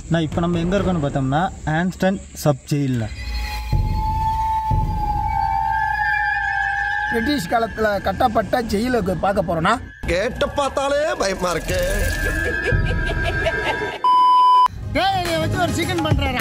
நான் இப்போ நம்ம எங்கே இருக்கோம்னு பார்த்தோம்னா ஆன்ஸ்டன் சப் ஜெயிலில் பிரிட்டிஷ் காலத்தில் கட்டப்பட்ட ஜெயிலுக்கு பார்க்க போகிறோன்னா கேட்ட பார்த்தாலே பயமா இருக்கு தேவையை வச்சு ஒரு சிக்கன் பண்ணுறாரா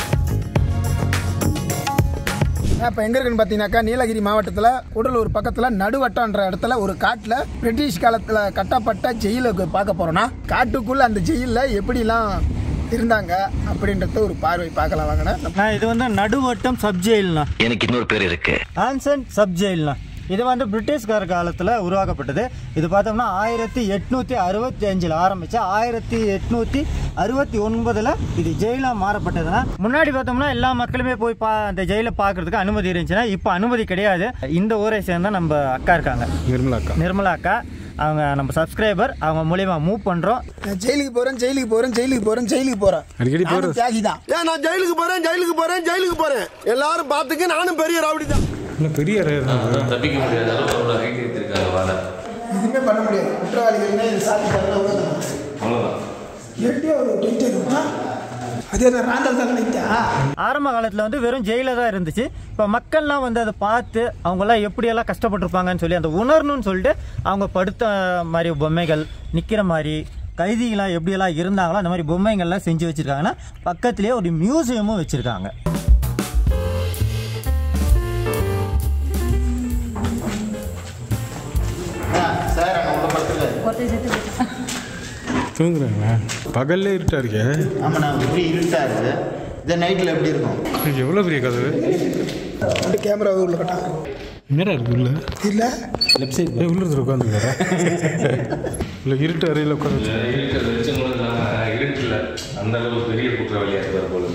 இப்போ எங்கே இருக்குன்னு பார்த்தீங்கன்னாக்கா நீலகிரி மாவட்டத்தில் கூடலூர் பக்கத்தில் நடுவட்டம்ன்ற இடத்துல ஒரு காட்டில் பிரிட்டிஷ் காலத்தில் கட்டப்பட்ட ஜெயிலுக்கு பார்க்க போகிறோன்னா காட்டுக்குள்ளே அந்த ஜெயிலில் எப்படிலாம் இருந்தாங்க அப்படின்றத ஒரு பார்வை பார்க்கலாம் வாங்கண்ணா நான் இது வந்து நடுவட்டம் சப் ஜெயில்ண்ணா எனக்கு இன்னொரு பேர் இருக்கு ஆன்சன் சப் ஜெயில்ண்ணா இது வந்து பிரிட்டிஷ்கார காலத்தில் உருவாக்கப்பட்டது இது பார்த்தோம்னா ஆயிரத்தி எட்நூற்றி அறுபத்தி அஞ்சில் ஆரம்பித்து ஆயிரத்தி எட்நூற்றி அறுபத்தி ஒன்பதில் இது ஜெயிலாக மாறப்பட்டதுன்னா முன்னாடி பார்த்தோம்னா எல்லா மக்களுமே போய் பா அந்த ஜெயிலை பார்க்கறதுக்கு அனுமதி இருந்துச்சுன்னா இப்போ அனுமதி கிடையாது இந்த ஊரை சேர்ந்த நம்ம அக்கா இருக்காங்க நிர்மலா அக்கா நிர்மலா அக்கா அவங்க நம்ம சப்ஸ்கிரைபர் அவங்க மூலியமா மூவ் பண்ணுறோம் நான் ஜெயிலுக்கு போகிறேன் ஜெயிலுக்கு போகிறேன் ஜெயிலுக்கு போகிறேன் ஜெயிலுக்கு போகிறேன் அடிக்கடி போற தியாகி தான் ஏன் நான் ஜெயிலுக்கு போறேன் ஜெயிலுக்கு போறேன் ஜெயிலுக்கு போறேன் எல்லாரும் பார்த்துக்க நானும் பெரிய ராவடி தான் இல்லை பெரிய ரேர் தான் தப்பிக்க முடியாத அளவுக்கு அவ்வளோ ஹைட் எடுத்திருக்காங்க வாழை எதுவுமே பண்ண முடியாது குற்றவாளிகள் இது சாப்பிட்டு அவ்வளோதான் எப்படியோ ஒரு ட்விட்டர் இருக்கும் அதே தான் ராந்தல் தான் நினைத்தா ஆரம்ப காலத்தில் வந்து வெறும் ஜெயிலில் தான் இருந்துச்சு இப்போ மக்கள்லாம் வந்து அதை பார்த்து அவங்கெல்லாம் எப்படியெல்லாம் கஷ்டப்பட்டிருப்பாங்கன்னு சொல்லி அந்த உணரணும்னு சொல்லிட்டு அவங்க படுத்த மாதிரி பொம்மைகள் நிற்கிற மாதிரி கைதிகளாம் எப்படியெல்லாம் இருந்தாங்களோ அந்த மாதிரி பொம்மைகள்லாம் செஞ்சு வச்சுருக்காங்கன்னா பக்கத்துலேயே ஒரு மியூசியமும் வச்சுருக்காங்க தூங்குறாங்களா பகல்ல இருட்டா இருக்கே ஆமாண்ணா இப்படி இருட்டா இருக்கு இந்த நைட்டில் எப்படி இருக்கும் இது எவ்வளோ பெரிய கதவு ரெண்டு கேமரா உள்ள கட்டா என்னடா இருக்கு உள்ள இல்லை லெஃப்ட் சைடு உள்ள ஒருத்தர் உட்காந்துருக்காரா இல்லை இருட்டு அறையில் உட்காந்து இருக்கிற வெளிச்சங்களும் இல்லாமல் இருட்டில் அந்த அளவுக்கு பெரிய குற்றவாளியாக இருப்பார் போல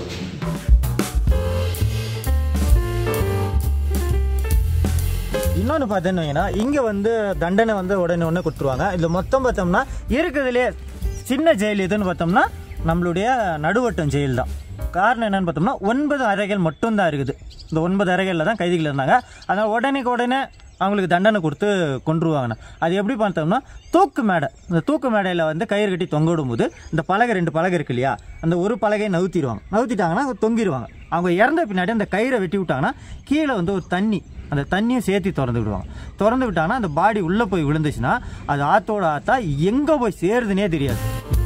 இன்னொன்று பார்த்தேன்னு வைங்கன்னா இங்கே வந்து தண்டனை வந்து உடனே உடனே கொடுத்துருவாங்க இதில் மொத்தம் பார்த்தோம்னா இருக்கிறதுலே சின்ன ஜெயில் எதுன்னு பார்த்தோம்னா நம்மளுடைய நடுவட்டம் ஜெயில் தான் காரணம் என்னன்னு பார்த்தோம்னா ஒன்பது அறைகள் மட்டும்தான் இருக்குது இந்த ஒன்பது அறைகளில் தான் கைதிகள் இருந்தாங்க அதனால் உடனேக்கு உடனே அவங்களுக்கு தண்டனை கொடுத்து கொண்டுருவாங்கண்ணா அது எப்படி பார்த்தோம்னா தூக்கு மேடை இந்த தூக்கு மேடையில் வந்து கயிறு கட்டி தொங்க விடும்போது இந்த பலகை ரெண்டு பலகை இருக்கு இல்லையா அந்த ஒரு பலகையை நவுத்திடுவாங்க நவுத்திட்டாங்கன்னா அவங்க தொங்கிடுவாங்க அவங்க இறந்த பின்னாடி அந்த கயிறை வெட்டி விட்டாங்கன்னா கீழே வந்து ஒரு தண்ணி அந்த தண்ணியும் சேர்த்து திறந்து விடுவாங்க திறந்து விட்டாங்கன்னா அந்த பாடி உள்ளே போய் விழுந்துச்சுன்னா அது ஆத்தோட ஆத்தா எங்கே போய் சேருதுன்னே தெரியாது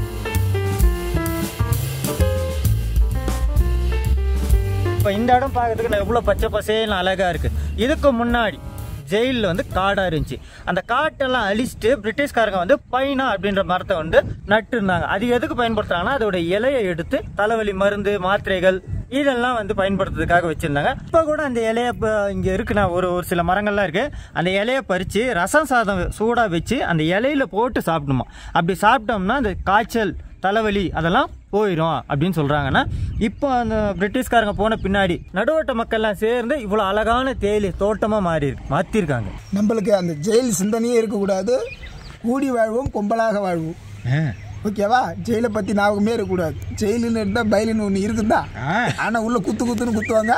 இப்போ இந்த இடம் பார்க்கறதுக்கு நான் எவ்வளோ பச்சை பசேன்னு அழகாக இருக்குது இதுக்கு முன்னாடி ஜெயிலில் வந்து காடாக இருந்துச்சு அந்த காட்டெல்லாம் அழிச்சிட்டு பிரிட்டிஷ்காரங்க வந்து பைனா அப்படின்ற மரத்தை வந்து நட்டு இருந்தாங்க அது எதுக்கு பயன்படுத்துறாங்கன்னா அதோட இலையை எடுத்து தலைவலி மருந்து மாத்திரைகள் இதெல்லாம் வந்து பயன்படுத்துறதுக்காக வச்சுருந்தாங்க இப்போ கூட அந்த இலையை இப்போ இங்கே இருக்குண்ணா ஒரு ஒரு சில மரங்கள்லாம் இருக்குது அந்த இலையை பறித்து ரசம் சாதம் சூடாக வச்சு அந்த இலையில போட்டு சாப்பிடணுமா அப்படி சாப்பிட்டோம்னா அந்த காய்ச்சல் தலைவலி அதெல்லாம் போயிடும் அப்படின்னு சொல்கிறாங்கன்னா இப்போ அந்த பிரிட்டிஷ்காரங்க போன பின்னாடி நடுவட்ட மக்கள்லாம் சேர்ந்து இவ்வளோ அழகான தேயிலை தோட்டமாக மாறி இருக்கு மாற்றிருக்காங்க நம்மளுக்கு அந்த ஜெயில் சிந்தனையே இருக்கக்கூடாது கூடி வாழ்வோம் கும்பலாக வாழ்வோம் ஓகேவா ஜெயிலை பற்றி ஞாபகமே இருக்கக்கூடாது ஜெயிலுன்னு இருந்தால் பயிலுன்னு ஒன்று இருக்குதா ஆனால் உள்ள குத்து குத்துன்னு குத்துவாங்க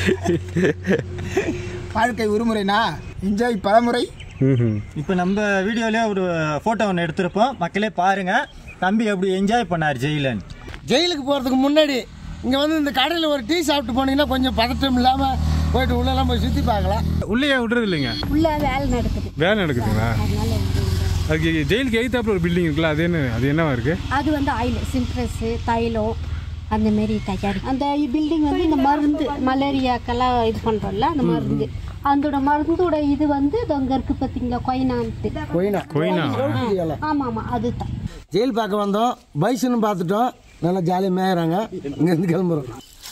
வாழ்க்கை ஒருமுறைனா என்ஜாய் பலமுறை ம் இப்போ நம்ம வீடியோலேயே ஒரு ஃபோட்டோ ஒன்று எடுத்திருப்போம் மக்களே பாருங்கள் தம்பி எப்படி என்ஜாய் பண்ணார் ஜெயிலன்னு ஜெயிலுக்கு போகிறதுக்கு முன்னாடி இங்கே வந்து இந்த கடையில் ஒரு டீ சாப்பிட்டு போனீங்கன்னா கொஞ்சம் பதட்டம் இல்லாமல் போயிட்டு உள்ளெல்லாம் போய் சுற்றி பார்க்கலாம் உள்ளே விடுறது இல்லைங்க உள்ள வேலை நடக்குது வேலை நடக்குதுங்களா அதனால வந்து அதுக்கு ஜெயிலுக்கு எய்த்தாப்புல ஒரு பில்டிங் இருக்குல்ல அது என்ன அது என்னவா இருக்கு அது வந்து ஆயில் சிம்ப்ரஸ்ஸு தைலம் அந்த மாரி தயாரிக்கும் அந்த பில்டிங் வந்து இந்த மருந்து மலேரியாக்கெல்லாம் இது பண்ணுறோம்ல அந்த மருந்து அதோட மருந்தோட இது வந்து இது அங்கே இருக்குது பார்த்தீங்களா கொய்னான்ட்டு கொயினா கொயினா ஆமாம் ஆமாம் அதுதான் ஜெயில் பார்க்க வந்தோம் பைசனும் பார்த்துட்டோம் நல்லா ஜாலியாக மேயிறாங்க இங்கேருந்து கிளம்புறோம்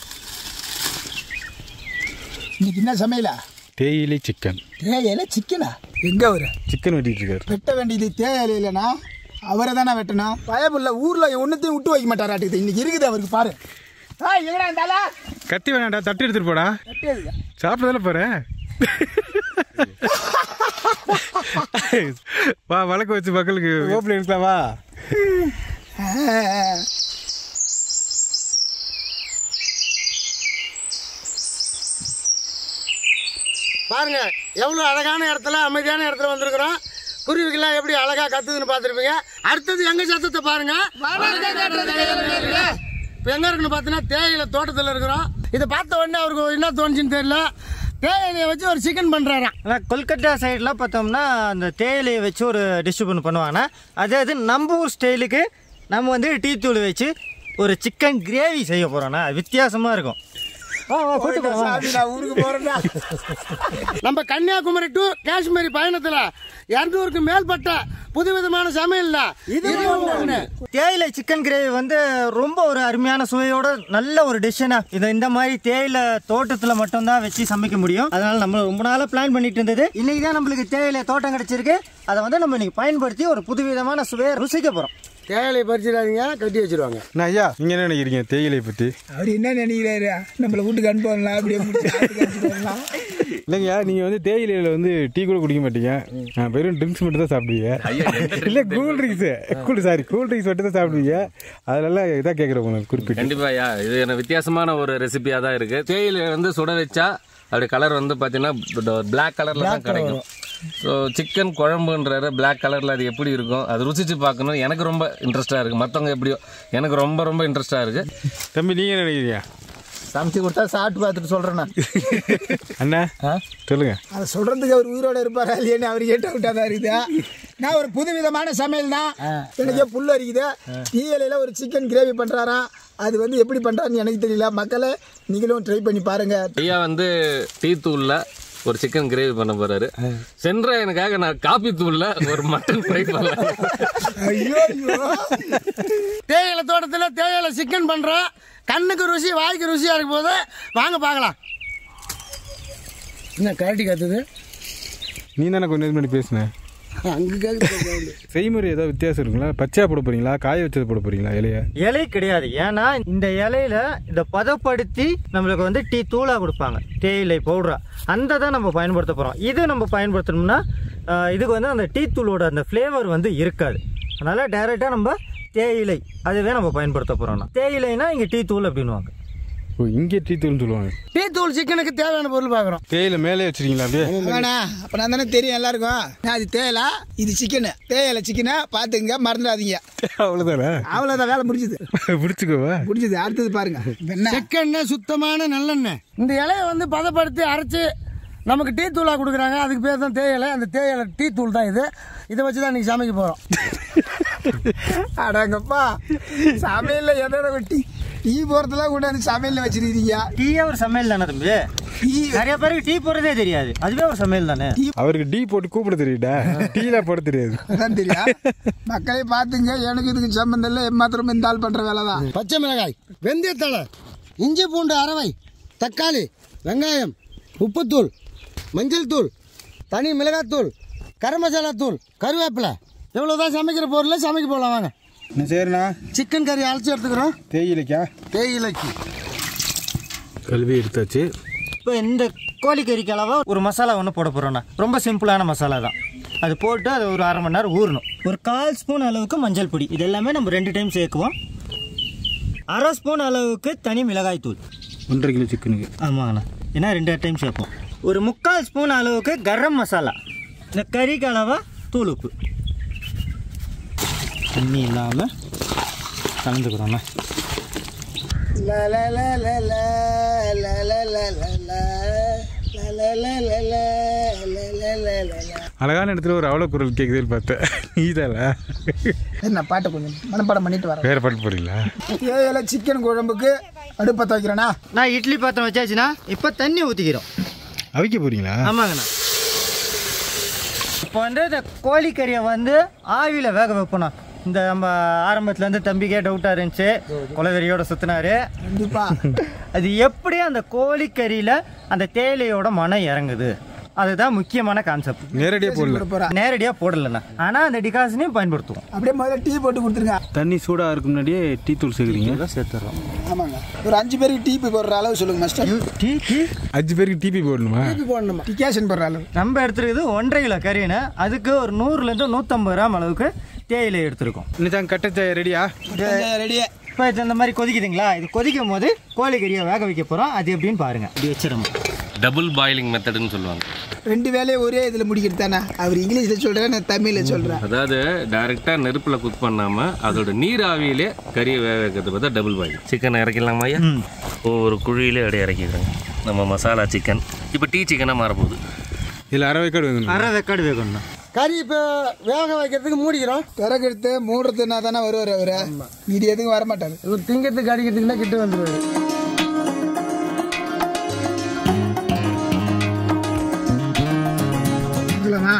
இன்னைக்கு என்ன சமையலா தேயிலை சிக்கன் தேயிலை சிக்கனா எங்கே அவரு சிக்கன் வெட்டிட்டு இருக்காரு வெட்ட வேண்டியது தேயிலை இல்லைனா அவரை தானே வெட்டணும் பயப்புள்ள ஊரில் ஒன்றுத்தையும் விட்டு வைக்க மாட்டாராட்டுக்குது இன்னைக்கு இருக்குது அவருக்கு பாரு ஆ எங்கடா இருந்தாலா கத்தி வேணாண்டா தட்டு எடுத்துட்டு போடா கட்டியது சாப்பிடதானே போறேன் வா வழக்கு வச்சு மக்களுக்கு ஓப்பன் எடுக்கலாமா பாருங்க எவ்வளோ அழகான இடத்துல அமைதியான இடத்துல வந்திருக்கிறோம் குருவிகள்லாம் எப்படி அழகா கத்துதுன்னு பார்த்துருப்பீங்க அடுத்தது எங்க சத்தத்தை பாருங்க இப்போ எங்கே இருக்குன்னு பார்த்தீங்கன்னா தேயிலை தோட்டத்தில் இருக்கிறோம் இதை பார்த்த உடனே அவருக்கு என்ன தோணுச்சுன்னு தெரியல தேயிலையை வச்சு ஒரு சிக்கன் பண்ணுறாராம் ஆனால் கொல்கத்தா சைட்லாம் பார்த்தோம்னா அந்த தேயிலையை வச்சு ஒரு டிஷ் ஒன்று பண்ணுவாங்கன்னா அதே இது நம்ம ஊர் ஸ்டைலுக்கு நம்ம வந்து டீ தூள் வச்சு ஒரு சிக்கன் கிரேவி செய்ய போகிறோம்னா வித்தியாசமாக இருக்கும் வா வா கூட்டு போலாம், வா. சாமி நான் ஊருக்கு போறேன்டா நம்ம கன்னியாகுமரி டு காஷ்மீரி பயணத்தில் இரநூறுக்கு மேற்பட்ட புதுவிதமான சமையல் இது ஒன்று தேயிலை சிக்கன் கிரேவி வந்து ரொம்ப ஒரு அருமையான சுவையோட நல்ல ஒரு டிஷ்ஷனா இதை இந்த மாதிரி தேயிலை தோட்டத்தில் மட்டும்தான் வச்சு சமைக்க முடியும் அதனால நம்ம ரொம்ப நாளாக பிளான் பண்ணிட்டு இருந்தது இன்னைக்கு தான் நம்மளுக்கு தேயிலை தோட்டம் கிடைச்சிருக்கு அதை வந்து நம்ம இன்னைக்கு பயன்படுத்தி ஒரு புதுவிதமான சுவையை ருசிக்க போகிறோம் தேயிலை பறிச்சிடாதீங்க கட்டி வச்சிருவாங்க நான் ஐயா நீங்கள் என்ன நினைக்கிறீங்க தேயிலை பற்றி அவர் என்ன நினைக்கிறாரு நம்மள வீட்டுக்கு அனுப்பலாம் அப்படியே முடிச்சு ஆட்டுக்கு அனுப்பிச்சு போடலாம். இல்லைங்கய்யா நீங்கள் வந்து தேயிலையில் வந்து டீ கூட குடிக்க மாட்டீங்க ஆ, வெறும் ட்ரிங்க்ஸ் மட்டும் தான் சாப்பிடுவீங்க இல்லை cool drinks cool sorry cool drinks மட்டும் தான் சாப்பிடுவீங்க அதனால இதாக கேட்குறேன் உங்களுக்கு குறிப்பிட்டு கண்டிப்பாயா இது எனக்கு வித்தியாசமான ஒரு ரெசிபியா தான் இருக்கு தேயிலை வந்து சுட வச்சா அப்படி கலர் வந்து பாத்தீங்கன்னா பிளாக் கலர்ல தான் கிடைக்கும் ஸோ சிக்கன் குழம்புன்றாரு பிளாக் கலர்ல அது எப்படி இருக்கும் அது ருசிச்சு பார்க்கணும் எனக்கு ரொம்ப இன்ட்ரெஸ்டா இருக்கு மற்றவங்க எப்படியோ எனக்கு ரொம்ப ரொம்ப இன்ட்ரெஸ்டா இருக்கு தம்பி நீங்கள் என்ன நினைக்கிறீங்க சமைச்சு கொடுத்தா சாப்பிட்டு பார்த்துட்டு சொல்றேன் நான் அண்ணா சொல்லுங்க அதை சொல்றதுக்கு அவர் உயிரோட இருப்பாரா இல்லையான்னு அவர் கேட்ட விட்டா தான் இருக்குது நான் ஒரு புதுவிதமான சமையல் தான் எனக்கே புல் அரிக்குது தீயலையில் ஒரு சிக்கன் கிரேவி பண்ணுறாராம் அது வந்து எப்படி பண்ணுறான்னு எனக்கு தெரியல மக்களை நீங்களும் ட்ரை பண்ணி பாருங்க ஐயா வந்து டீ தூள்ல ஒரு சிக்கன் கிரேவி பண்ண போறாரு சென்ற எனக்காக நான் காபி தூள்ல ஒரு மட்டன் ஃப்ரை பண்ணலாம் ஐயோ ஐயோ தேயிலை தோட்டத்தில் தேயிலை சிக்கன் பண்ணுறோம் கண்ணுக்கு ருசி வாய்க்கு ருசியாக இருக்கும் போது வாங்க பார்க்கலாம் என்ன கரட்டி கத்துது நீ தானே கொஞ்ச நேரம் முன்னாடி பேசுனேன் அங்கே கேட்குது செய்முறை ஏதாவது வித்தியாசம் இருக்குங்களா பச்சையாக போட போறீங்களா காய வச்சது போட போறீங்களா இலைய இலை கிடையாது ஏன்னா இந்த இலையில இதை பதப்படுத்தி நம்மளுக்கு வந்து டீ தூளா கொடுப்பாங்க தேயிலை பவுடரா அந்த தான் நம்ம பயன்படுத்த போறோம் இது நம்ம பயன்படுத்தணும்னா ஆஹ், இதுக்கு வந்து அந்த டீ தூளோட அந்த ஃப்ளேவர் வந்து இருக்காது அதனால டைரெக்டா நம்ம தேயிலை அதுவே நம்ம பயன்படுத்த போறோம்னா தேயிலைனா இங்க டீ தூள் அப்படின்னுவாங்க ஓ இங்கே டீ தூள்னு சொல்லுவாங்க டீ தூள் சிக்கனுக்கு தேவையான பொருள் பார்க்குறோம் தேயிலை மேலே வச்சிருக்கீங்களா அப்படியே வேணா அப்போ நான் தானே தெரியும் எல்லாருக்கும் நான் அது தேயிலை இது சிக்கனு தேயிலை சிக்கனை பார்த்துங்க மறந்துடாதீங்க அவ்வளோதானே அவ்வளோதான் வேலை முடிஞ்சுது பிடிச்சிக்கோவா முடிஞ்சது அடுத்தது பாருங்க என்ன செக்கெண்ணெய் சுத்தமான நல்லெண்ணெய் இந்த இலையை வந்து பதப்படுத்தி அரைச்சி நமக்கு டீ தூளாக கொடுக்குறாங்க அதுக்கு பேர் தான் தேயிலை அந்த தேயிலை டீ தூள் தான் இது இதை வச்சு தான் இன்னைக்கு சமைக்க போகிறோம் அடங்கப்பா சமையல்ல எதோட வெட்டி டீ போறதுலாம் கூட அந்த சமையல்ல வச்சிருக்கீங்க டீயே ஒரு சமையல் தானே தம்பி டீ நிறைய பேருக்கு டீ போடுறதே தெரியாது அதுவே ஒரு சமையல் தானே அவருக்கு டீ போட்டு கூப்பிட தெரியுடா டீல போட தெரியாது அதான் தெரியும் மக்களே பார்த்துங்க எனக்கு இதுக்கு சம்பந்தம் இல்லை எம்மாத்திரம் இந்த ஆள் பண்ற வேலை தான் பச்சை மிளகாய் வெந்தயத்தழை இஞ்சி பூண்டு அரவை தக்காளி வெங்காயம் உப்புத்தூள் மஞ்சள் தூள் தனி மிளகாத்தூள் கரம் மசாலா தூள் கருவேப்பிலை இவ்வளோ தான் சமைக்கிற பொருள் சமைக்க போகலாம் வாங்க என்ன சரிண்ணா சிக்கன் கறி அழைச்சி எடுத்துக்கிறோம் தேயிலைக்கா தேயிலைக்கு கல்வி எடுத்தாச்சு இப்போ இந்த கோழிக்கறிக்கு அளவா ஒரு மசாலா ஒன்று போட போகிறோண்ணா ரொம்ப சிம்பிளான மசாலா தான் அது போட்டு அது ஒரு அரை மணி நேரம் ஊறணும் ஒரு கால் ஸ்பூன் அளவுக்கு மஞ்சள் பொடி இது எல்லாமே நம்ம ரெண்டு டைம் சேர்க்குவோம் அரை ஸ்பூன் அளவுக்கு தனி மிளகாய் தூள் ஒன்றரை கிலோ சிக்கனுக்கு ஆமாங்கண்ணா ஏன்னா ரெண்டு டைம் சேர்ப்போம் ஒரு முக்கால் ஸ்பூன் அளவுக்கு கரம் மசாலா இந்த கறிக்கு அளவா தூள் உப்பு தண்ணி இல்லாமல் கலந்துக்கிறோண்ணா அழகான இடத்துல ஒரு அவ்வளோ குரல் கேட்குதுன்னு பார்த்தேன் நீதால நான் பாட்டை கொஞ்சம் மனப்பாடம் பண்ணிட்டு வரேன் வேற பாட்டு போறீங்களா தேயிலை சிக்கன் குழம்புக்கு அடுப்பத்த வைக்கிறேனா நான் இட்லி பாத்திரம் வச்சாச்சுன்னா இப்போ தண்ணி ஊற்றிக்கிறோம் அவிக்க போறீங்களா ஆமாங்கண்ணா இப்போ வந்து இந்த கோழிக்கறியை வந்து ஆவியில் வேக வைப்போண்ணா இந்த நம்ம ஆரம்பத்துலேருந்து தம்பிக்கே டவுட்டாக இருந்துச்சு குலவெறியோட சுற்றினாரு கண்டிப்பா அது எப்படி அந்த கோழிக்கறியில் அந்த தேயிலையோட மனம் இறங்குது அதுதான் முக்கியமான கான்செப்ட் நேரடியாக போடல போட போறேன் நேரடியாக போடலைண்ணா ஆனால் அந்த டிகாசனையும் பயன்படுத்துவோம் அப்படியே முதல்ல டீ போட்டு கொடுத்துருங்க தண்ணி சூடாக இருக்கும் முன்னாடியே டீ தூள் சேர்க்குறீங்க சேர்த்துறோம் ஆமாங்க ஒரு அஞ்சு பேருக்கு டீ போடுற அளவு சொல்லுங்க மாஸ்டர் டீ டீ அஞ்சு பேருக்கு டிபி போடணுமா போடணுமா டிகேஷன் போடுற அளவு நம்ம எடுத்துருக்குது ஒன்றரை கிலோ கறின்னு அதுக்கு ஒரு நூறுலேருந்து நூற்றம்பது கிராம் அளவுக்கு தேயிலை எடுத்திருக்கோம் இன்னும் கட்டச்சாய ரெடியா ரெடியே இப்போ இது இந்த மாதிரி கொதிக்குதுங்களா இது கொதிக்கும் போது கோழிக்கறியை வேக வைக்க போகிறோம் அது எப்படின்னு பாருங்கள் இப்படி வச்சிடணும் டபுள் பாயிலிங் மெத்தடுன்னு சொல்லுவாங்க ரெண்டு வேலையை ஒரே இதில் முடிக்கிறது தானே அவர் இங்கிலீஷில் சொல்கிறேன் நான் தமிழில் சொல்கிறேன் அதாவது டைரக்டா நெருப்புல குக் பண்ணாம அதோட நீர் ஆவியிலே கறியை வேக வைக்கிறது பார்த்தா டபுள் பாய் சிக்கன் இறக்கலாமா ஐயா ஒரு குழியிலே அப்படியே இறக்கிக்கிறேங்க நம்ம மசாலா சிக்கன் இப்போ டீ சிக்கனாக மாறப்போகுது இதில் அரை வைக்காடு வேணும் அரை வெக்காடு வேகணும் கறி இப்போ வேக வைக்கிறதுக்கு மூடிக்கிறோம் பிறகு எடுத்து மூடுறதுனா தானே வருவார் அவர் மீதி எதுவும் வர மாட்டார் இவர் திங்கிறதுக்கு அடிக்கிறதுக்குன்னா கிட்ட வந்துடுவாரு பார்க்கலாமா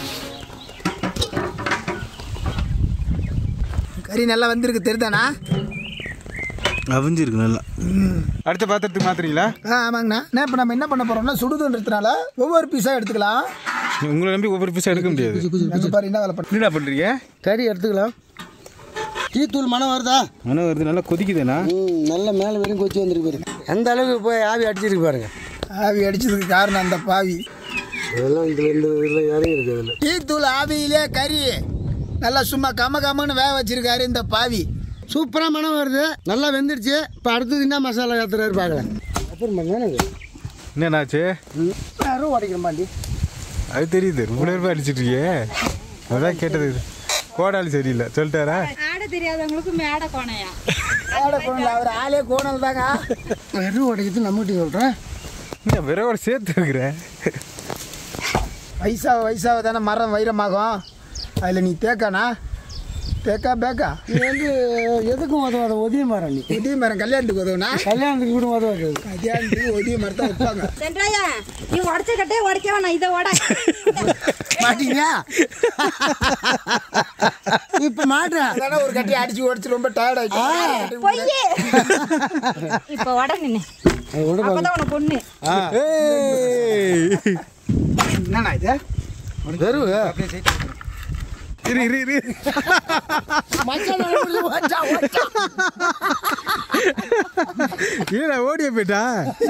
கறி நல்லா வந்திருக்கு தெரிதானா அவிஞ்சிருக்கு நல்லா அடுத்த பாத்திரத்துக்கு மாத்துறீங்களா ஆ ஆமாங்கண்ணா நான் இப்போ நம்ம என்ன பண்ண போறோம்னா சுடுதுன்றதுனால ஒவ்வொரு பீஸாக எடுத்துக்கலாம் உங்களை நம்பி ஒவ்வொரு பீஸாக எடுக்க முடியாது நாங்கள் பாரு என்ன வேலை பண்ண என்னடா பண்ணுறீங்க கறி எடுத்துக்கலாம் டீ தூள் மனம் வருதா மனம் வருது நல்லா கொதிக்குதுண்ணா ம் நல்ல மேலே வரையும் கொச்சி வந்துருக்கு பாருங்க எந்த அளவுக்கு போய் ஆவி அடிச்சிருக்கு பாருங்க ஆவி அடிச்சதுக்கு காரணம் அந்த பாவி இதெல்லாம் இதில் இந்த இதில் இறங்கி இருக்குது அதில் டீ தூள் ஆவியிலே கறி நல்லா சும்மா கம கமன்னு வேக வச்சிருக்காரு இந்த பாவி சூப்பராக மனம் வருது நல்லா வெந்துடுச்சு இப்போ அடுத்தது என்ன மசாலா ஏற்றுறாரு பார்க்கலாம் அப்புறம் பண்ணானது என்னண்ணாச்சு யாரும் உடைக்கிற மாட்டி அது தெரியுது ரொம்ப நேரமாக அடிச்சிட்டு இருக்கியே அதான் கேட்டது கோடாலி சரியில்லை சொல்லிட்டாரா ஆட தெரியாதவங்களுக்கு மேடை கோணையா அவர் ஆளே கோணல் தாங்க வெறும் உடைக்கிறது நம்மகிட்ட சொல்கிறேன் என்ன விரைவோட சேர்த்து வைக்கிறேன் வயசாக வயசாக தானே மரம் வைரமாகும் அதில் நீ தேக்கானா தேக்கா பேக்கா நீ வந்து எதுக்கும் உதவாத உதவி மரம் நீ ஒதிய மரம் கல்யாணத்துக்கு உதவுனா கல்யாணத்துக்கு கூட உதவாது கல்யாணத்துக்கு ஒதிய மரத்தை வைப்பாங்க சென்றாயா நீ உடச்ச கட்டே உடைக்க வேணாம் இதை உட மாட்டீங்க இப்போ மாட்டேன் அதானே ஒரு கட்டி அடிச்சு உடச்சு ரொம்ப டயர்ட் ஆயிடுச்சு பொய்யே இப்ப உட நின்னு அப்பதான் உனக்கு பொண்ணு என்னண்ணா இது வெறும் இரு இரு இரு ஏடா ஓடிய போயிட்டா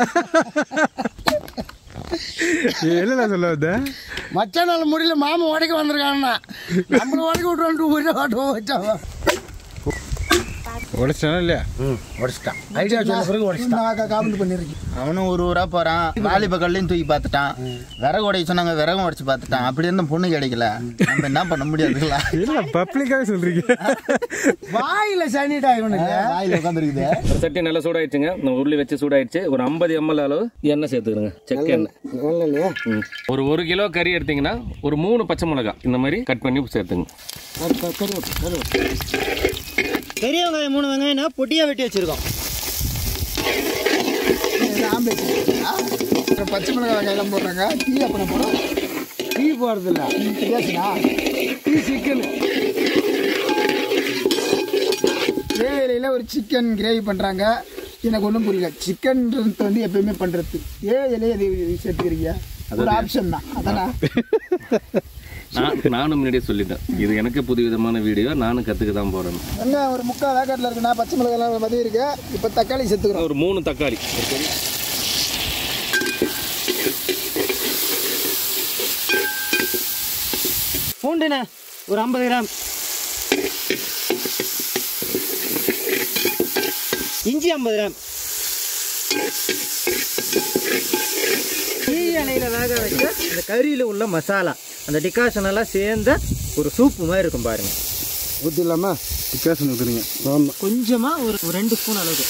என்னடா சொல்ல வந்த மச்ச நாள் முடியல மாமன் உடைக்க வந்திருக்காங்கண்ணா நம்மள உடைக்க விட்டுறான்ட்டு போயிட்டு ஆட்டோ வச்சாங்க உடச்சிட்டானா இல்லையா உடைச்சிட்டான் ஐடியா சொன்ன பிறகு உடைச்சிட்டான் நான் காமெண்ட் பண்ணிருக்கேன் அவனும் ஒரு ஊரா போறான் வாலிப கல்லையும் தூக்கி பார்த்துட்டான் விறகு உடைய சொன்னாங்க விறகும் உடைச்சு பார்த்துட்டான் அப்படி இருந்தும் பொண்ணு கிடைக்கல நம்ம என்ன பண்ண முடியாதுங்களா என்ன பப்ளிக்காக சொல்றீங்க வாயில சனிடா இவனுக்கு வாயில உட்காந்துருக்குது ஒரு சட்டி நல்லா சூடாயிடுச்சுங்க இந்த உருளி வச்சு சூடாயிடுச்சு ஒரு ஐம்பது எம்எல் அளவு எண்ணெய் சேர்த்துக்கிறேங்க செக்க எண்ணெய் நல்ல இல்லையா ம். ஒரு ஒரு கிலோ கறி எடுத்தீங்கன்னா ஒரு மூணு பச்சை மிளகாய் இந்த மாதிரி கட் பண்ணி சேர்த்துங்க கருவேப்பு கருவேப்பு பெரிய வெங்காயம் மூணு வெங்காயம்னா பொட்டியாக வெட்டி வச்சுருக்கோம் ஆம்பளை பச்சை மிளகாய் வெங்காயம் போடுறாங்க டீ அப்படி போடுறோம் டீ போடுறதில்ல பேசுனா டீ சிக்கன் ஏழையில் ஒரு சிக்கன் கிரேவி பண்ணுறாங்க எனக்கு ஒன்றும் புரியல சிக்கன்றது வந்து எப்பயுமே பண்ணுறது ஏழையிலே எது சேர்த்துக்கிறீங்க ஒரு ஆப்ஷன் தான் அதானா நான் நானும் முன்னாடியே சொல்லிட்டேன் இது எனக்கு புது விதமான வீடியோ நானும் கற்றுக்க தான் போகிறேன் வெங்காயம் ஒரு முக்கால் வேக்காட்டில் இருக்குண்ணா பச்சை மிளகாய் மதியம் இருக்கு இப்போ தக்காளி சேர்த்துக்கிறோம் ஒரு மூணு தக்காளி ஒரு பெரிய- பூண்டுண்ணே ஒரு ஐம்பது கிராம் இஞ்சி ஐம்பது கிராம் டீ எண்ணெயில் வேக வச்ச இந்த கறியில் உள்ள மசாலா அந்த டிகாஷன் எல்லாம் சேர்ந்த ஒரு சூப்பு மாதிரி இருக்கும் பாருங்க ஊற்றிடலாமா வித்தியாசம் ஊற்றுறீங்க ஆமாம் கொஞ்சமாக ஒரு ஒரு ரெண்டு ஸ்பூன் அளவுக்கு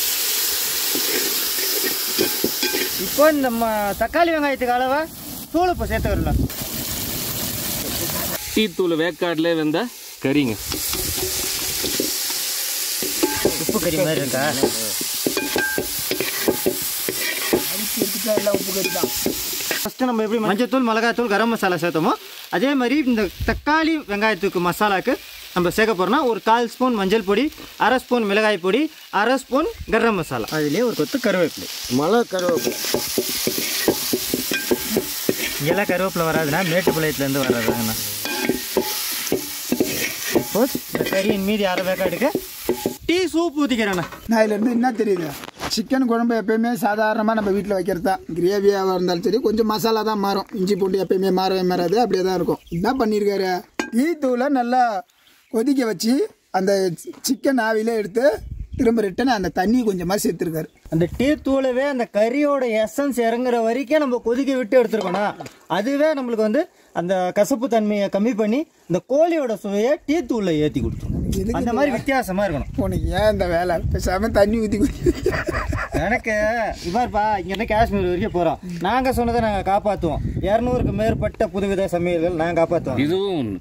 இப்போ நம்ம தக்காளி வெங்காயத்துக்கு அளவா தூள் இப்போ சேர்த்து வரலாம் டீ தூள் வேக்காடுல வெந்த கறிங்க உப்பு கறி மாதிரி இருக்கா எல்லாம் உப்பு கறி தான் ஃபஸ்ட்டு நம்ம எப்படி மஞ்சத்தூள் மிளகாத்தூள் கரம் மசாலா சேர்த்தோமோ அதே மாதிரி இந்த தக்காளி வெங்காயத்துக்கு மசாலாக்கு நம்ம சேர்க்க போகிறோம்னா ஒரு கால் ஸ்பூன் மஞ்சள் பொடி அரை ஸ்பூன் மிளகாய் பொடி அரை ஸ்பூன் கரம் மசாலா அதுலேயே ஒரு கொத்து கருவேப்பிலை மலை கருவேப்பு இங்கெல்லாம் கருவேப்பிலை வராதுன்னா மேட்டுப்பாளையத்துலேருந்து வர்றதுங்கண்ணா இப்போ இந்த கறியின் மீதி அரை வேக்காடுக்கு டீ சூப் ஊற்றிக்கிறேண்ணா நான் இதுலேருந்து என்ன தெரியுது சிக்கன் குழம்பு எப்பயுமே சாதாரணமாக நம்ம வீட்டில் வைக்கிறது தான் கிரேவியாக இருந்தாலும் சரி கொஞ்சம் மசாலா தான் மாறும் இஞ்சி பூண்டு எப்பயுமே மாறவே மாறாது அப்படியே தான் இருக்கும் என்ன பண்ணியிருக்காரு டீ தூளை நல்லா கொதிக்க வச்சு அந்த சிக்கன் ஆவிலே எடுத்து திரும்ப ரிட்டன் அந்த தண்ணி கொஞ்சமாக சேர்த்துருக்காரு அந்த டீ தூளவே அந்த கறியோட எசன்ஸ் இறங்குற வரைக்கும் நம்ம கொதிக்க விட்டு எடுத்துருக்கணும் அதுவே நம்மளுக்கு வந்து அந்த கசப்பு தன்மையை கம்மி பண்ணி இந்த கோழியோட சுவையை டீ தூள்ல ஏற்றி கொடுத்துரும் அந்த மாதிரி வித்தியாசமா இருக்கணும் உனக்கு ஏன் இந்த வேலை பேசாமல் தண்ணி ஊற்றி குடி எனக்கு இவ்வாறுப்பா இங்கேருந்து காஷ்மீர் வரைக்கும் போகிறோம் நாங்கள் சொன்னதை நாங்கள் காப்பாற்றுவோம் இரநூறுக்கு மேற்பட்ட புதுவித சமையல்கள் நாங்கள் காப்பாற்றுவோம் இதுவும் ஒண்ணு.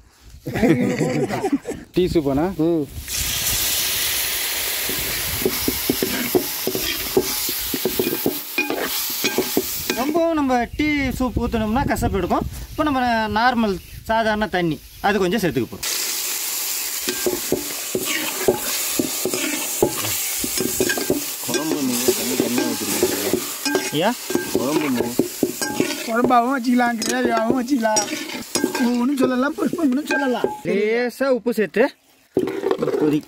டீ சூப்பாண்ணா ரொம்பவும் நம்ம டீ சூப் ஊற்றினோம்னா கசப்பு எடுக்கும் இப்போ நம்ம நார்மல் சாதாரண தண்ணி அது கொஞ்சம் சேர்த்துக்க போகிறோம் ஐயா குழம்பாவும் வச்சுக்கலாம் கிரேவியாகவும் வச்சுக்கலாம் ஒன்றும் சொல்லலாம் புஷ்பம்னு சொல்லலாம் லேசாக உப்பு சேர்த்து ஒரு கொதி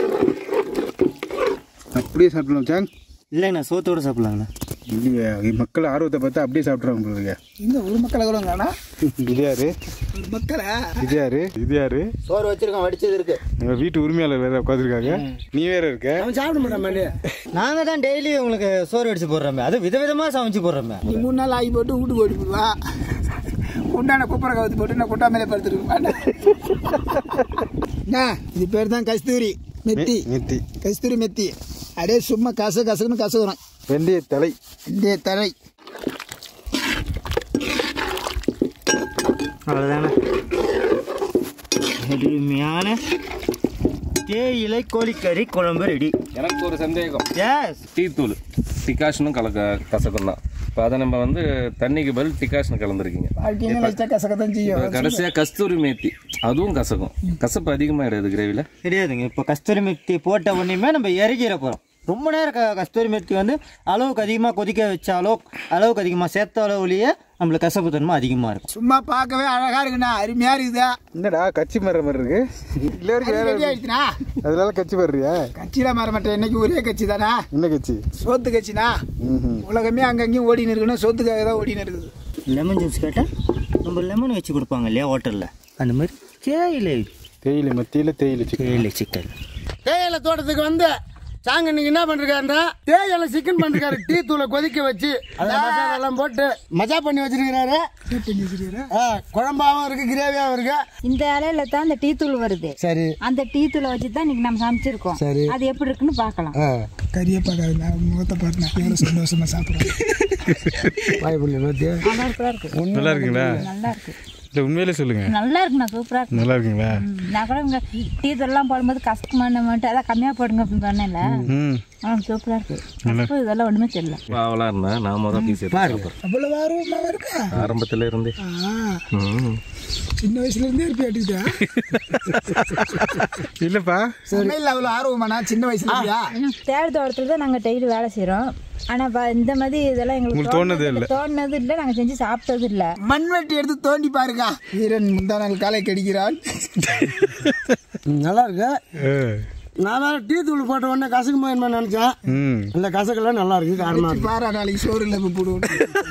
அப்படியே சாப்பிடலாம் சாங் இல்லைங்கண்ணா சோத்தோட சாப்பிட்லாங்கண்ணா இல்லையா மக்கள் ஆர்வத்தை பார்த்தா அப்படியே சாப்பிட்றாங்க உங்களுக்கு இந்த ஒரு மக்களை கூட காணா இது யாரு ஒரு மக்களை இது யாரு இது யாரு சோறு வச்சிருக்கோம் வடிச்சது இருக்கு நம்ம வீட்டு உரிமையாளர் வேற உட்காந்துருக்காங்க நீ வேற இருக்க அவன் சாப்பிட மாட்டான் மல்லி நாங்கள் தான் டெய்லி உங்களுக்கு சோறு அடிச்சு போடுறோமே அது விதவிதமாக சமைச்சு போடுறோமே நீ மூணு நாள் ஆகி போட்டு வீட்டுக்கு ஓடி போடுவா உண்டான குப்பரை கவுத்து போட்டு நான் குட்டா மேலே படுத்துருக்க மாட்டேன் என்ன, இது பேர் தான் கஸ்தூரி மெத்தி மெத்தி கஸ்தூரி மெத்தி அப்படியே சும்மா கச கசக்குன்னு கசக்குறோம் வெந்தய தலை இந்த தலை அவ்வளோதானே அருமையான தேயிலை கோழிக்கறி குழம்பு ரெடி எனக்கு ஒரு சந்தேகம் எஸ் டீ தூள் டிகாஷனும் கலக்க கசக்கும் தான் இப்போ அதை நம்ம வந்து தண்ணிக்கு பதில் டிகாஷன் கலந்துருக்கீங்க வாழ்க்கையில வச்சா கசக்கத்தான் செய்யும் கடைசியாக கஸ்தூரி மேத்தி அதுவும் கசக்கும் கசப்பு அதிகமாகிடுது கிரேவியில் கிடையாதுங்க இப்போ கஸ்தூரி மெத்தி போட்ட உடனேயுமே நம்ம இறக்கிற போகிறோம் ரொம்ப நேரம் க கஸ்தூரி மெத்தி வந்து அளவுக்கு அதிகமாக கொதிக்க வச்சாலோ அளவுக்கு அதிகமாக சேர்த்த அளவுலேயே நம்மளுக்கு கசப்பு தன்மை அதிகமாக இருக்கும் சும்மா பார்க்கவே அழகா இருக்குண்ணா அருமையா இருக்குதா என்னடா கச்சி மரம் மாதிரி இருக்கு இல்ல இருக்கு வேற ரெடி ஆயிடுச்சுனா அதனால கச்சி மர்றியா கட்சியில மாற மாட்டேன் இன்னைக்கு ஒரே கட்சி தானா என்ன கட்சி சோத்து கட்சினா உலகமே அங்கங்கேயும் ஓடின்னு இருக்கணும் சோத்துக்காக தான் ஓடின்னு இருக்குது லெமன் ஜூஸ் கேட்டால் நம்ம லெமன் வச்சு கொடுப்பாங்க இல்லையா ஹோட்டலில் அந்த மாதிரி தேயிலை தேயிலை மத்தியில தேயிலை சிக்கன் தேயிலை சிக்கன் தேயிலை தோட்டத்துக்கு வந்து சாங்க இன்னைக்கு என்ன பண்ணிருக்காருன்னா தேயிலை சிக்கன் பண்ணிருக்காரு டீ தூளை கொதிக்க வச்சு அந்த மசாலா எல்லாம் போட்டு மஜா பண்ணி வச்சிருக்கிறாரு ஆ, குழம்பாவும் இருக்கு கிரேவியாவும் இருக்கு இந்த இலையில தான் அந்த டீ தூள் வருது சரி அந்த டீ தூளை வச்சு தான் இன்னைக்கு நம்ம சமைச்சிருக்கோம் சரி. அது எப்படி இருக்குன்னு பார்க்கலாம் ஆ, கறியை பார்க்காது நான் முகத்தை பார்த்து நான் எவ்வளோ சந்தோஷமா சாப்பிட்றேன் வாய் புள்ளி நோத்தி நல்லா சூப்பரா இருக்கு நல்லா இருக்குங்களா நல்லா இருக்கு இல்ல உண்மையிலே சொல்லுங்க நல்லா இருக்குண்ணா சூப்பரா இருக்கு நல்லா இருக்குங்களா ம், நான் கூட இங்க டீ தூள்லாம் போடும்போது கஷ்டமான மட்டும் அதான் கம்மியா போடுங்க அப்படின்னு சொன்னேன்ல ம் ஆ சூப்பரா இருக்கு கஷ்டம் இதெல்லாம் ஒண்ணுமே தெரியல பாவலாக இருந்தேன் நான் மொதல் பீஸ் எடுத்து சாப்பிட்றேன் அவ்வளோ ஆர்வமாக இருக்கா ஆரம்பத்தில் இருந்தே ஆ, ம். சின்ன வயசுல இருந்தே இருப்பி அடிக்கிட்டா இல்லப்பா சமையல் அவ்வளோ ஆர்வமாண்ணா சின்ன வயசுல இருப்பியா தேடு தோட்டத்துல தான் நாங்க டெய்லி வேலை செய்றோம் ஆனா ப- இந்த மாதிரி இதெல்லாம் எங்களுக்கு உங்களுக்கு தோணுனதே இல்ல. தோணுனது இல்ல நாங்க செஞ்சு சாப்பிட்டது இல்ல மண்வெட்டி எடுத்து தோண்டி பாருங்க வீரன் முந்தா நாள் காலை கடிக்கிறான் ம், நல்லா இருக்கு ஆ. நான் வேற டீ தூள் போட்ட உடனே கசக்குமா என்ன நினைச்சேன் ம் இந்த கசக்கெல்லாம் நல்லா இருக்கு காரமா இருக்கு பாரா நாளைக்கு சோறு இல்லை போடுவோம்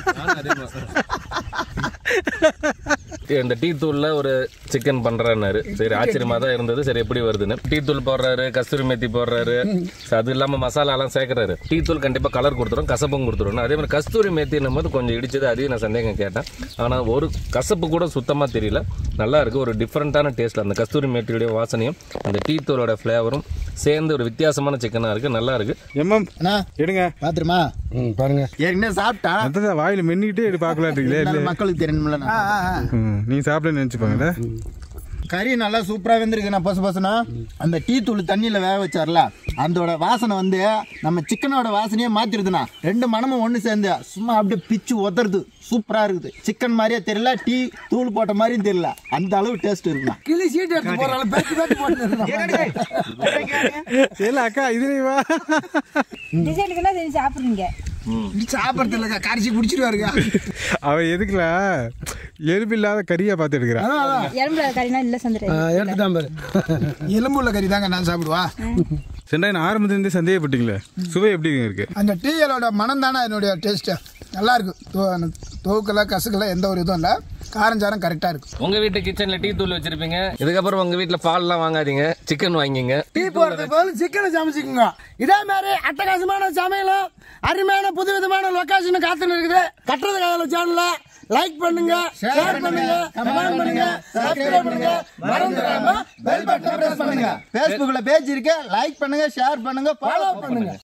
இந்த டீ தூள்ல ஒரு சிக்கன் பண்றாரு சரி ஆச்சரியமா தான் இருந்தது சரி எப்படி வருதுன்னு டீ தூள் போடுறாரு கஸ்தூரி மேத்தி போடுறாரு So, அது இல்லாம மசாலா எல்லாம் சேர்க்கறாரு டீ தூள் கண்டிப்பா கலர் கொடுத்துரும் கசப்பும் கொடுத்துரும் அதே மாதிரி கஸ்தூரி மேத்தின்னும் போது கொஞ்சம் இடிச்சது அதையும் நான் சந்தேகம் கேட்டேன் ஆனா ஒரு கசப்பு கூட சுத்தமா தெரியல நல்லா இருக்கு ஒரு டிஃப்ரெண்டான டேஸ்ட்ல அந்த கஸ்தூரி மேத்தியுடைய வாசனையும் அந்த டீ தூளோட ஃபிளேவரும் சேர்ந்து ஒரு வித்தியாசமான சிக்கனா இருக்கு நல்லா இருக்கு எம்எம் அண்ணா எடுங்க பாத்துருமா ம் பாருங்க ஏற்கனவே சாப்பிட்டா அதான் வாயில மென்னிக்கிட்டே எடு பார்க்கலான்றீங்களே இருந்தாலும் மக்களுக்கு தெரியணும்ல ஆ, ஆ, ஆ. ம் நீங்க சாப்பிட நினைச்சுப்பாங்கல்ல கறி நல்லா சூப்பரா வெந்திருக்கு நான் பசு பசுனா அந்த டீ தூள் தண்ணியில வேக வச்சார்ல அதோட வாசனை வந்து நம்ம சிக்கனோட வாசனையே மாத்திருதுண்ணா ரெண்டு மனமும் ஒன்று சேர்ந்து சும்மா அப்படியே பிச்சு உதறது சூப்பரா இருக்குது சிக்கன் மாதிரியே தெரியல டீ தூள் போட்ட மாதிரியும் தெரியல அந்த அளவு டேஸ்ட் இருக்குண்ணா கிளி சீட்டு எடுத்து போறாள் பேச்சு பேச்சு போட்டு இல்ல அக்கா இதுலயே வா டிசைனுக்குன்னா செஞ்சு சாப்பிடுறீங்க சாப்பிட்றது இல்லைக்கா கரைச்சி குடிச்சிருவாருக்கா அவன் எதுக்குலாம் எலும்பு இல்லாத கறியா பார்த்து எடுக்கிறான் எலும்புல கறினா இல்ல சந்திர எடுத்துட்டான் பாரு எலும்புள்ள கறி தாங்க நான் சாப்பிடுவா செண்டாய் நான் ஆரம்பத்துல இருந்தே சந்தேகப்பட்டீங்களே சுவை எப்படிங்க இருக்கு அந்த டீயலோட மனம் தானே என்னுடைய டேஸ்ட்டு நல்லா இருக்கு தோ- அந்த துவக்கல கசுக்கல எந்த ஒரு இதுவும் இல்லை காரஞ்சாரம் கரெக்டாக இருக்கும் உங்க வீட்டு கிச்சன்ல டீ தூள் வச்சிருப்பீங்க இதுக்கப்புறம் உங்க வீட்டுல பால்லாம் வாங்காதீங்க சிக்கன் வாங்கிங்க டீ போடுறதுக்கு பதில் சிக்கனை சமைச்சுக்குங்க இதே மாதிரி அட்டகாசமான சமையலும் அருமையான புதுவிதமான லொகேஷன் காத்துன்னு இருக்குது கட்டுறது கையில சேனல்ல லைக் பண்ணுங்க ஷேர் பண்ணுங்க கமெண்ட் பண்ணுங்க சப்ஸ்கிரைப் பண்ணுங்க மறந்துடாம பெல் பட்டனை பிரஸ் பண்ணுங்க ஃபேஸ்புக்ல பேஜ் இருக்கு லைக் பண்ணுங்க ஷேர் பண்ணுங்க ஃபாலோ பண்ணுங்க